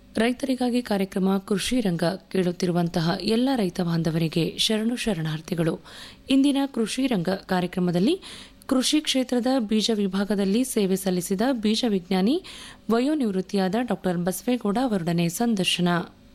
ರೈತರಿಗಾಗಿ ಕಾರ್ಯಕ್ರಮ ಕೃಷಿ ರಂಗ ಕೇಳುತ್ತಿರುವಂತಹ ಎಲ್ಲ ರೈತ ಬಾಂಧವರಿಗೆ ಶರಣು ಶರಣಾರ್ಥಿಗಳು ಇಂದಿನ ಕೃಷಿ ರಂಗ ಕಾರ್ಯಕ್ರಮದಲ್ಲಿ ಕೃಷಿ ಕ್ಷೇತ್ರದ ಬೀಜ ವಿಭಾಗದಲ್ಲಿ ಸೇವೆ ಸಲ್ಲಿಸಿದ ಬೀಜ ವಿಜ್ಞಾನಿ ವಯೋನಿವೃತ್ತಿಯಾದ ಡಾ ಬಸವೇಗೌಡ ಅವರೊಡನೆ ಸಂದರ್ಶನ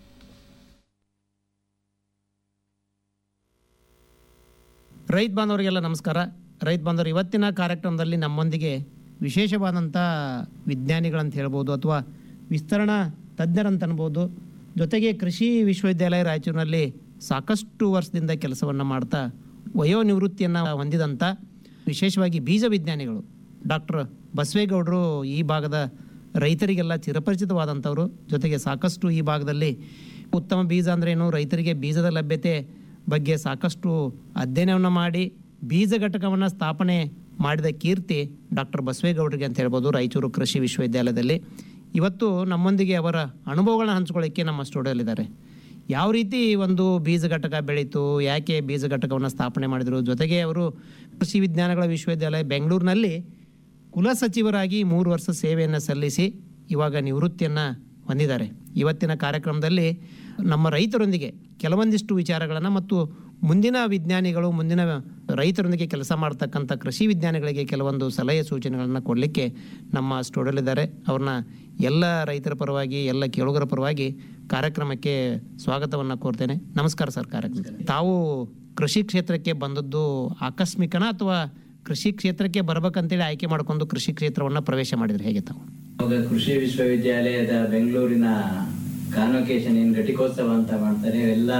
ರೈತ ಬಾಂಧವರಿಗೆಲ್ಲ ನಮಸ್ಕಾರ ರೈತ ಬಾಂಧವರು ಇವತ್ತಿನ ಕಾರ್ಯಕ್ರಮದಲ್ಲಿ ನಮ್ಮೊಂದಿಗೆ ವಿಶೇಷವಾದಂಥ ವಿಜ್ಞಾನಿಗಳಂತ ಹೇಳ್ಬೋದು ಅಥವಾ ವಿಸ್ತರಣಾ ತಜ್ಞರಂತ ಅನ್ಬೋದು ಜೊತೆಗೆ ಕೃಷಿ ವಿಶ್ವವಿದ್ಯಾಲಯ ರಾಯಚೂರಿನಲ್ಲಿ ಸಾಕಷ್ಟು ವರ್ಷದಿಂದ ಕೆಲಸವನ್ನು ಮಾಡ್ತಾ ವಯೋನಿವೃತ್ತಿಯನ್ನು ಹೊಂದಿದಂಥ ವಿಶೇಷವಾಗಿ ಬೀಜ ವಿಜ್ಞಾನಿಗಳು ಡಾಕ್ಟರ್ ಬಸವೇಗೌಡರು ಈ ಭಾಗದ ರೈತರಿಗೆಲ್ಲ ಚಿರಪರಿಚಿತವಾದಂಥವರು ಜೊತೆಗೆ ಸಾಕಷ್ಟು ಈ ಭಾಗದಲ್ಲಿ ಉತ್ತಮ ಬೀಜ ಅಂದ್ರೇನು ರೈತರಿಗೆ ಬೀಜದ ಲಭ್ಯತೆ ಬಗ್ಗೆ ಸಾಕಷ್ಟು ಅಧ್ಯಯನವನ್ನು ಮಾಡಿ ಬೀಜ ಘಟಕವನ್ನು ಸ್ಥಾಪನೆ ಮಾಡಿದ ಕೀರ್ತಿ ಡಾಕ್ಟರ್ ಬಸವೇಗೌಡರಿಗೆ ಅಂತ ಹೇಳ್ಬೋದು ರಾಯಚೂರು ಕೃಷಿ ವಿಶ್ವವಿದ್ಯಾಲಯದಲ್ಲಿ ಇವತ್ತು ನಮ್ಮೊಂದಿಗೆ ಅವರ ಅನುಭವಗಳನ್ನ ಹಂಚ್ಕೊಳ್ಳಿಕ್ಕೆ ನಮ್ಮ ಸ್ಟುಡಿಯೋಲಿದ್ದಾರೆ ಯಾವ ರೀತಿ ಒಂದು ಬೀಜ ಘಟಕ ಬೆಳೀತು ಯಾಕೆ ಬೀಜ ಘಟಕವನ್ನು ಸ್ಥಾಪನೆ ಮಾಡಿದರು ಜೊತೆಗೆ ಅವರು ಕೃಷಿ ವಿಜ್ಞಾನಗಳ ವಿಶ್ವವಿದ್ಯಾಲಯ ಬೆಂಗಳೂರಿನಲ್ಲಿ ಕುಲಸಚಿವರಾಗಿ ಮೂರು ವರ್ಷ ಸೇವೆಯನ್ನು ಸಲ್ಲಿಸಿ ಇವಾಗ ನಿವೃತ್ತಿಯನ್ನು ಹೊಂದಿದ್ದಾರೆ ಇವತ್ತಿನ ಕಾರ್ಯಕ್ರಮದಲ್ಲಿ ನಮ್ಮ ರೈತರೊಂದಿಗೆ ಕೆಲವೊಂದಿಷ್ಟು ವಿಚಾರಗಳನ್ನು ಮತ್ತು ಮುಂದಿನ ವಿಜ್ಞಾನಿಗಳು ಮುಂದಿನ ರೈತರೊಂದಿಗೆ ಕೆಲಸ ಮಾಡ್ತಕ್ಕಂಥ ಕೃಷಿ ವಿಜ್ಞಾನಿಗಳಿಗೆ ಕೆಲವೊಂದು ಸಲಹೆ ಸೂಚನೆಗಳನ್ನು ಕೊಡಲಿಕ್ಕೆ ನಮ್ಮ ಸ್ಟುಡಿಯೋಲಿದ್ದಾರೆ ಅವ್ರನ್ನ ಎಲ್ಲ ರೈತರ ಪರವಾಗಿ ಎಲ್ಲ ಕೇಳುಗರ ಪರವಾಗಿ ಕಾರ್ಯಕ್ರಮಕ್ಕೆ ಸ್ವಾಗತವನ್ನು ಕೋರ್ತೇನೆ ನಮಸ್ಕಾರ ಸರ್ ಕಾರ್ಯಕ್ರಮ ತಾವು ಕೃಷಿ ಕ್ಷೇತ್ರಕ್ಕೆ ಬಂದದ್ದು ಆಕಸ್ಮಿಕನ ಅಥವಾ ಕೃಷಿ ಕ್ಷೇತ್ರಕ್ಕೆ ಬರ್ಬೇಕಂತೇಳಿ ಆಯ್ಕೆ ಮಾಡ್ಕೊಂಡು ಕೃಷಿ ಕ್ಷೇತ್ರವನ್ನು ಪ್ರವೇಶ ಮಾಡಿದ್ರೆ ಹೇಗೆ ತಾವು ಅವಾಗ ಕೃಷಿ ವಿಶ್ವವಿದ್ಯಾಲಯದ ಬೆಂಗಳೂರಿನ ಕಾನ್ವೊಕೇಶನ್ ಏನ್ ಘಟಿಕೋತ್ಸವ ಅಂತ ಮಾಡ್ತಾರೆ ಎಲ್ಲ